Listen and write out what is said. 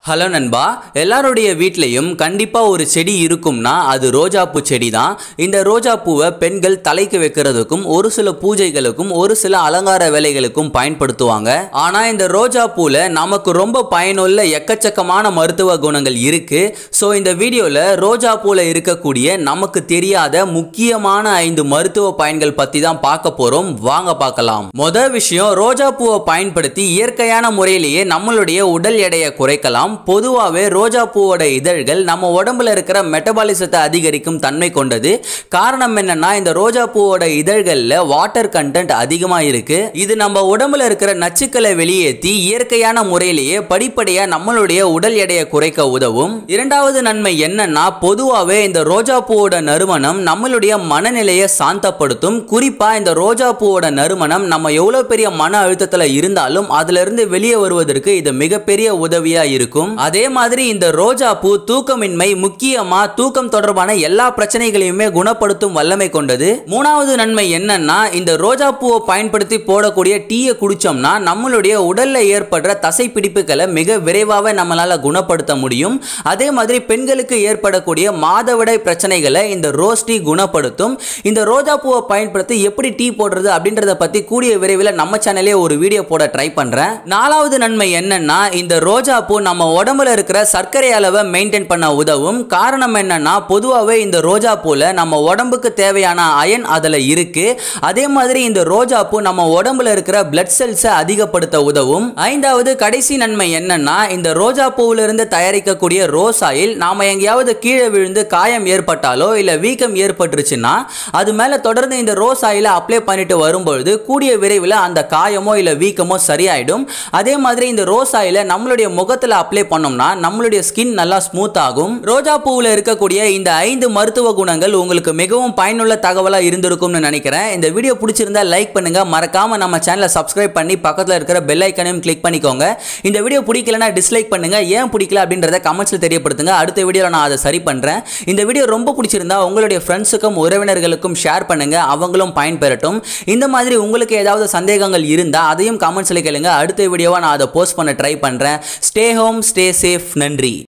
hello நண்பா எல்லாருடைய வீட்லேயும் கண்டிப்பாக ஒரு செடி இருக்கும்னா அது ரோஜாப்பூ செடி தான் இந்த ரோஜா பூவை பெண்கள் தலைக்கு வைக்கிறதுக்கும் ஒரு சில பூஜைகளுக்கும் ஒரு சில அலங்கார வேலைகளுக்கும் பயன்படுத்துவாங்க ஆனால் இந்த ரோஜா பூவில் நமக்கு ரொம்ப பயனுள்ள எக்கச்சக்கமான மருத்துவ குணங்கள் இருக்கு ஸோ இந்த வீடியோவில் ரோஜா பூவில் இருக்கக்கூடிய நமக்கு தெரியாத முக்கியமான ஐந்து மருத்துவ பயன்கள் பற்றி தான் பார்க்க போகிறோம் வாங்க பார்க்கலாம் மொதல் விஷயம் ரோஜா பூவை பயன்படுத்தி இயற்கையான முறையிலேயே நம்மளுடைய உடல் எடையை குறைக்கலாம் பொதுவாகவே ரோஜா பூவோட இதழ்கள் நம்ம உடம்புல இருக்கிற மெட்டபாலிசத்தை அதிகரிக்கும் தன்மை கொண்டது காரணம் என்னன்னா இந்த ரோஜா பூவோட இதழ்களில் வாட்டர் கண்டென்ட் அதிகமாக இருக்கு இது நம்ம உடம்புல இருக்கிற நச்சுக்களை வெளியேற்றி இயற்கையான முறையிலேயே படிப்படியாக நம்மளுடைய உடல் எடையை குறைக்க உதவும் இரண்டாவது நன்மை என்னன்னா பொதுவாகவே இந்த ரோஜா பூவோட நறுமணம் நம்மளுடைய மனநிலையை சாந்தப்படுத்தும் குறிப்பா இந்த ரோஜா பூவோட நறுமணம் நம்ம எவ்வளவு பெரிய மன அழுத்தத்துல இருந்தாலும் அதுல இருந்து வெளியே வருவதற்கு இது மிகப்பெரிய உதவியா இருக்கும் அதே மாதிரி இந்த ரோஜா பூ தூக்கமின்மை முக்கியமா தூக்கம் தொடர்பான எல்லா பிரச்சனைகளையுமே குணப்படுத்தும் வல்லமை கொண்டது மூணாவது நன்மை என்னன்னா இந்த ரோஜா பூவை பயன்படுத்தி போடக்கூடிய டீயை குடிச்சோம்னா நம்மளுடைய உடல்ல ஏற்படுற தசை பிடிப்புகளை மிக விரைவாக நம்மளால குணப்படுத்த முடியும் அதே மாதிரி பெண்களுக்கு ஏற்படக்கூடிய மாதவிடாய் பிரச்சனைகளை இந்த ரோஸ் டீ குணப்படுத்தும் இந்த ரோஜா பூவை பயன்படுத்தி எப்படி டீ போடுறது அப்படின்றத பத்தி கூடிய விரைவில் நம்ம சேனலே ஒரு வீடியோ போட ட்ரை பண்றேன் நாலாவது நன்மை என்னன்னா இந்த ரோஜா பூ நம்ம உடம்புல இருக்கிற சர்க்கரை அளவை மெயின்டைன் பண்ண உதவும் காரணம் என்னன்னா பொதுவாகவே இந்த ரோஜா பூல நம்ம உடம்புக்கு தேவையான அயன் அதில் இருக்கு அதே மாதிரி இந்த ரோஜா பூ நம்ம உடம்புல இருக்கிற பிளட் செல்ஸை அதிகப்படுத்த உதவும் ஐந்தாவது கடைசி நன்மை என்னன்னா இந்த ரோஜா பூவில இருந்து தயாரிக்கக்கூடிய ரோஸ் ஆயில் நாம எங்கேயாவது கீழே விழுந்து காயம் ஏற்பட்டாலோ இல்ல வீக்கம் ஏற்பட்டுருச்சுன்னா அது மேல தொடர்ந்து இந்த ரோஸ் ஆயிலை அப்ளை பண்ணிட்டு வரும்பொழுது கூடிய விரைவில் அந்த காயமோ இல்ல வீக்கமோ சரியாயிடும் அதே மாதிரி இந்த ரோஸ் ஆயிலை நம்மளுடைய முகத்துல அப்ளை பண்ணோம்னா நம்மளுடைய ஸ்கின் நல்லா ஸ்மூத் ஆகும் ரோஜா பூவில் இருக்கக்கூடிய இந்த ஐந்து மருத்துவ குணங்கள் உங்களுக்கு மிகவும் பயனுள்ள தகவலா இருந்திருக்கும்னு நினைக்கிறேன் இந்த வீடியோ பிடிச்சிருந்தா லைக் பண்ணுங்க மறக்காம நம்ம சேனலை சப்ஸ்கிரைப் பண்ணி பக்கத்துல இருக்கிற பெல் ஐக்கனையும் கிளிக் பண்ணிக்கோங்க இந்த வீடியோ பிடிக்கலனா டிஸ்லைக் பண்ணுங்க ஏன் பிடிக்கல அப்படின்றத கமெண்ட்ஸ்ல தெரியப்படுத்துங்க அடுத்த வீடியோவில் நான் அதை சரி பண்றேன் இந்த வீடியோ ரொம்ப பிடிச்சிருந்தா உங்களுடைய ஃப்ரெண்ட்ஸுக்கும் உறவினர்களுக்கும் ஷேர் பண்ணுங்க அவங்களும் பயன்பெறட்டும் இந்த மாதிரி உங்களுக்கு ஏதாவது சந்தேகங்கள் இருந்தா அதையும் கமெண்ட்ஸ்ல கேளுங்க அடுத்த வீடியோவா நான் அதை போஸ்ட் பண்ண ட்ரை பண்றேன் ஸ்டே ஹோம் ஸ்டே சேஃப் நன்றி